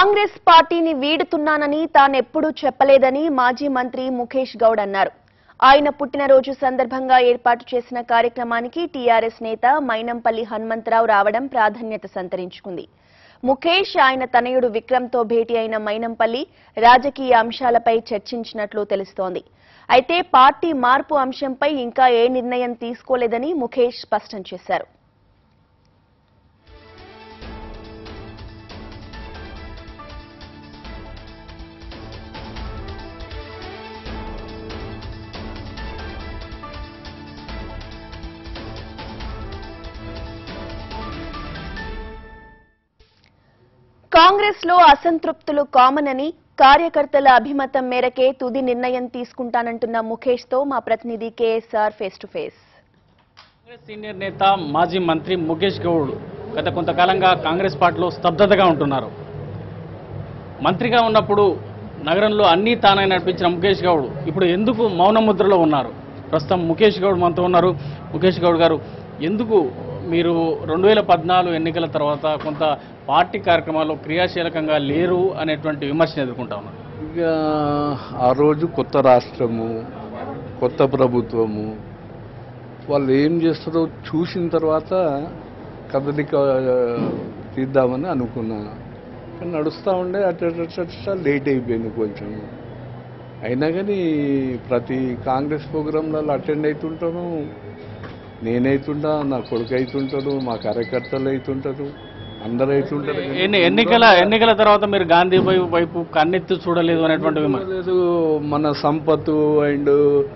కాంగ్రెస్ పార్టీని వీడుతున్నానని తానెప్పుడూ చెప్పలేదని మాజీ మంత్రి ముఖేష్ గౌడ్ అన్నారు ఆయన పుట్టినరోజు సందర్భంగా ఏర్పాటు చేసిన కార్యక్రమానికి టీఆర్ఎస్ నేత మైనంపల్లి హనుమంతరావు రావడం ప్రాధాన్యత సంతరించుకుంది ముఖేష్ ఆయన తనయుడు విక్రమ్తో భేటీ అయిన మైనంపల్లి రాజకీయ అంశాలపై చర్చించినట్లు తెలుస్తోంది అయితే పార్టీ మార్పు అంశంపై ఇంకా ఏ నిర్ణయం తీసుకోలేదని ముఖేష్ స్పష్టం చేశారు కాంగ్రెస్ లో అసంతృప్తులు కామన్ అని కార్యకర్తల అభిమతం మేరకే తుది నిర్ణయం తీసుకుంటానంటున్న ముఖేష్ తో మా ప్రతినిధి KSR face to face Congress senior నేత మాజీ మంత్రి ముఖేష్ గౌడ్ గత కొంతకాలంగా కాంగ్రెస్ పార్టీలో స్తబ్దతగా ఉంటున్నారు మంత్రిగా ఉన్నప్పుడు నగరంలో అన్నీ తానే నడిపించిన ముఖేష్ గౌడ్ ఇప్పుడు ఎందుకు మౌన ముద్రలో ఉన్నారు ప్రస్తుతం ముఖేష్ గౌడ్ మనతో ఉన్నారు ముఖేష్ గౌడ్ గారు ఎందుకు మీరు రెండు వేల పద్నాలుగు ఎన్నికల తర్వాత కొంత పార్టీ కార్యక్రమాల్లో క్రియాశీలకంగా లేరు అనేటువంటి విమర్శను ఎదుర్కొంటా ఉన్నారు ఇక ఆ రోజు కొత్త రాష్ట్రము కొత్త ప్రభుత్వము వాళ్ళు ఏం చేస్తారో చూసిన తర్వాత కదలిక తీద్దామని అనుకున్నా కానీ నడుస్తూ ఉండే అటు అటు అటు అటు లేట్ అయిపోయింది కొంచెం అయినా కానీ ప్రతి కాంగ్రెస్ ప్రోగ్రాంలలో అటెండ్ అవుతుంటాను నేనైతుంటా నా కొడుకు అవుతుంటారు మా కార్యకర్తలు అవుతుంటారు అందరు అవుతుంటారు ఎన్ని ఎన్నికల ఎన్నికల తర్వాత మీరు గాంధీ వైపు వైపు కన్నెత్తి చూడలేదు అనేటువంటి విమర్శ లేదు మన సంపత్ అండ్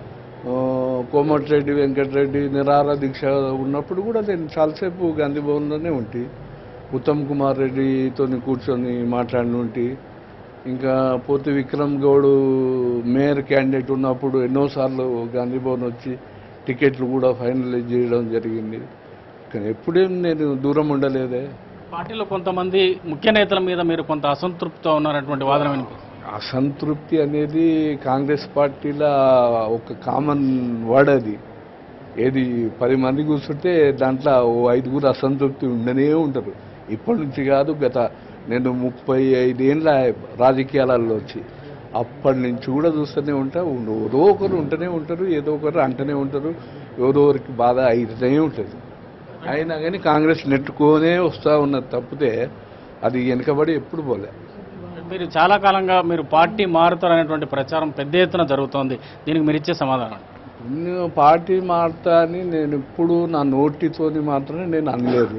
కోమటిరెడ్డి వెంకటరెడ్డి నిరార దీక్ష ఉన్నప్పుడు కూడా నేను చాలాసేపు గాంధీ భవన్లోనే ఉంటి ఉత్తమ్ కుమార్ రెడ్డితో కూర్చొని మాట్లాడిన ఉంటి ఇంకా పోతే విక్రమ్ గౌడ్ మేయర్ క్యాండిడేట్ ఉన్నప్పుడు ఎన్నోసార్లు గాంధీ భవన్ వచ్చి టికెట్లు కూడా ఫైనలైజ్ చేయడం జరిగింది కానీ ఎప్పుడేం నేను దూరం ఉండలేదే పార్టీలో కొంతమంది ముఖ్య నేతల మీద మీరు కొంత అసంతృప్తితో ఉన్నారటువంటి వాదన వినిపిస్తుంది అసంతృప్తి అనేది కాంగ్రెస్ పార్టీలో ఒక కామన్ వర్డ్ అది ఏది పది మంది కూర్చుంటే దాంట్లో ఓ ఐదుగురు అసంతృప్తి ఉండనే ఉంటారు ఇప్పటి నుంచి కాదు గత నేను ముప్పై ఐదేళ్ళ రాజకీయాలలో వచ్చి అప్పటి నుంచి కూడా చూస్తూనే ఉంటా ఎవరో ఒకరు ఉంటూనే ఉంటారు ఏదో ఒకరు అంటూనే ఉంటారు ఎవరో ఒకరికి బాధ అయితేనే ఉంటుంది అయినా కానీ కాంగ్రెస్ నెట్టుకోనే వస్తూ ఉన్నది తప్పితే అది వెనకబడి ఎప్పుడు పోలే మీరు చాలా కాలంగా మీరు పార్టీ మారుతారనేటువంటి ప్రచారం పెద్ద ఎత్తున జరుగుతోంది దీనికి మీరు ఇచ్చే సమాధానం నేను పార్టీ మారుతా అని నేను ఇప్పుడు నా నోటితోని మాత్రమే నేను అనలేదు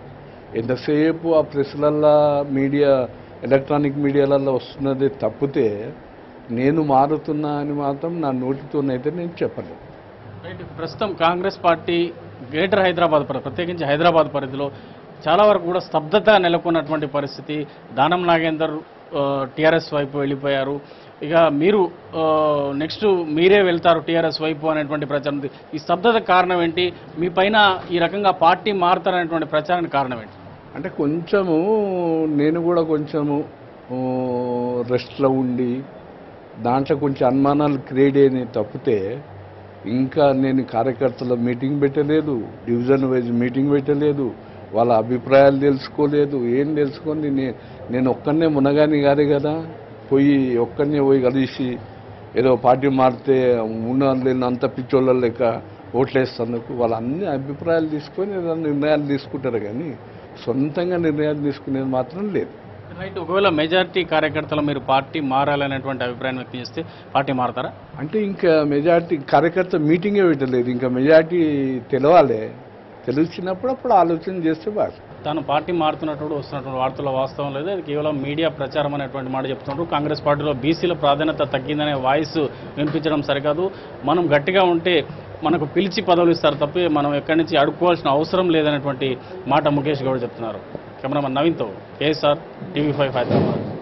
ఎంతసేపు ఆ ప్రెస్లల్లో మీడియా ఎలక్ట్రానిక్ మీడియాలలో వస్తున్నది తప్పితే నేను మారుతున్నా అని మాత్రం నా నోటితోనైతే నేను చెప్పలేదు రైట్. ప్రస్తుతం కాంగ్రెస్ పార్టీ గ్రేటర్ హైదరాబాద్ పరి- ప్రత్యేకించి హైదరాబాద్ పరిధిలో చాలా వరకు కూడా స్తబ్దత నెలకొన్నటువంటి పరిస్థితి దానం నాగేందర్ టీఆర్ఎస్ వైపు వెళ్ళిపోయారు ఇక మీరు నెక్స్ట్ మీరే వెళ్తారు టీఆర్ఎస్ వైపు అనేటువంటి ప్రచారం ఉంది. ఈ స్తబ్దత కారణం ఏంటి మీ పైన ఈ రకంగా పార్టీ మారుతారనేటువంటి ప్రచారానికి కారణం ఏంటి అంటే కొంచెము నేను కూడా కొంచెము ఆ, రెస్ట్లో ఉండి దాంట్లో కొంచెం అనుమానాలు క్రియేట్ అయినాయి తప్పితే ఇంకా నేను కార్యకర్తల మీటింగ్ పెట్టలేదు డివిజన్ వైజ్ మీటింగ్ పెట్టలేదు వాళ్ళ అభిప్రాయాలు తెలుసుకోలేదు ఏం తెలుసుకొని నే నేను ఒక్కనే మునగాని కాదే కదా పోయి ఒక్కనే పోయి కలిసి ఏదో పార్టీ మారితే ఉన్న అంత పిచ్చోళ్ళ లెక్క ఓట్లేస్తందుకు వాళ్ళ అన్ని అభిప్రాయాలు తీసుకొని ఏదైనా నిర్ణయాలు తీసుకుంటారు కానీ సొంతంగా నిర్ణయాలు తీసుకునేది మాత్రం లేదు రైట్ ఒకవేళ మెజారిటీ కార్యకర్తలు మీరు పార్టీ మారాలనేటువంటి అభిప్రాయం వ్యక్తం చేస్తే పార్టీ మారతారా అంటే ఇంకా మెజార్టీ కార్యకర్త మీటింగే పెట్టలేదు ఇంకా మెజార్టీ తెలవాలి తెలిసినప్పుడు అప్పుడు ఆలోచన చేస్తే బాగా తాను పార్టీ మారుతున్నప్పుడు వస్తున్నటువంటి వార్తల వాస్తవం లేదు అది కేవలం మీడియా ప్రచారం అనేటువంటి మాట చెప్తున్నారు కాంగ్రెస్ పార్టీలో బీసీల ప్రాధాన్యత తగ్గిందనే వాయిస్ వినిపించడం సరికాదు మనం గట్టిగా ఉంటే మనకు పిలిచి పదవులు ఇస్తారు తప్ప మనం ఎక్కడి నుంచి అడుక్కోవాల్సిన అవసరం లేదనేటువంటి మాట ముఖేష్ గౌడ్ చెప్తున్నారు కెమెరామన్ నవీన్తో కేఎస్ఆర్ టీవీ ఫైవ్ హైదరాబాద్